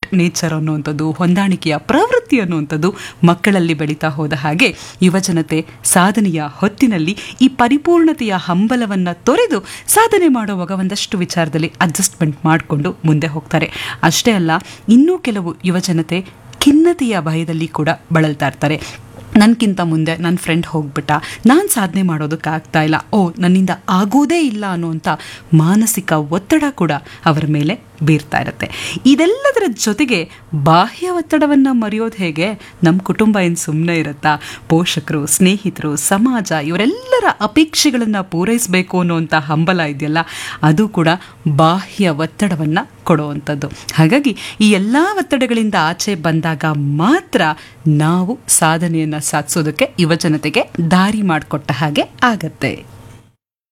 nature ಅನ್ನುವಂಥದ್ದು ಹೊಂದಾಣಿಕೆಯ ಪ್ರವೃತ್ತಿ ಅನ್ನುವಂಥದ್ದು ಮಕ್ಕಳಲ್ಲಿ ಬೆಳೀತಾ ಹೋದ ಹಾಗೆ ಯುವಜನತೆ ಸಾಧನೆಯ ಹೊತ್ತಿನಲ್ಲಿ ಈ ಪರಿಪೂರ್ಣತೆಯ ಹಂಬಲವನ್ನು ತೊರೆದು ಸಾಧನೆ ಮಾಡುವಾಗ ಒಂದಷ್ಟು ವಿಚಾರದಲ್ಲಿ ಅಡ್ಜಸ್ಟ್ಮೆಂಟ್ ಮಾಡಿಕೊಂಡು ಮುಂದೆ ಹೋಗ್ತಾರೆ ಅಷ್ಟೇ ಅಲ್ಲ ಇನ್ನೂ ಕೆಲವು ಯುವಜನತೆ ಖಿನ್ನತೆಯ ಭಯದಲ್ಲಿ ಕೂಡ ಬಳಲ್ತಾ ಇರ್ತಾರೆ ನನಗಿಂತ ಮುಂದೆ ನನ್ನ ಫ್ರೆಂಡ್ ಹೋಗ್ಬಿಟ್ಟ ನಾನು ಸಾಧನೆ ಮಾಡೋದಕ್ಕಾಗ್ತಾ ಇಲ್ಲ ಓ ನನ್ನಿಂದ ಆಗೋದೇ ಇಲ್ಲ ಅನ್ನುವಂಥ ಮಾನಸಿಕ ಒತ್ತಡ ಕೂಡ ಅವರ ಮೇಲೆ ಬೀರ್ತಾ ಇರುತ್ತೆ ಇದೆಲ್ಲದರ ಜೊತೆಗೆ ಬಾಹ್ಯ ಒತ್ತಡವನ್ನು ಮರೆಯೋದು ಹೇಗೆ ನಮ್ಮ ಕುಟುಂಬ ಏನು ಸುಮ್ಮನೆ ಇರುತ್ತಾ ಪೋಷಕರು ಸ್ನೇಹಿತರು ಸಮಾಜ ಇವರೆಲ್ಲರ ಅಪೇಕ್ಷೆಗಳನ್ನು ಪೂರೈಸಬೇಕು ಅನ್ನುವಂಥ ಹಂಬಲ ಇದೆಯಲ್ಲ ಅದು ಕೂಡ ಬಾಹ್ಯ ಒತ್ತಡವನ್ನು ಕೊಡುವಂಥದ್ದು ಹಾಗಾಗಿ ಈ ಎಲ್ಲ ಒತ್ತಡಗಳಿಂದ ಆಚೆ ಬಂದಾಗ ಮಾತ್ರ ನಾವು ಸಾಧನೆಯನ್ನು ಸಾಧಿಸೋದಕ್ಕೆ ಯುವಜನತೆಗೆ ದಾರಿ ಮಾಡಿಕೊಟ್ಟ ಹಾಗೆ ಆಗತ್ತೆ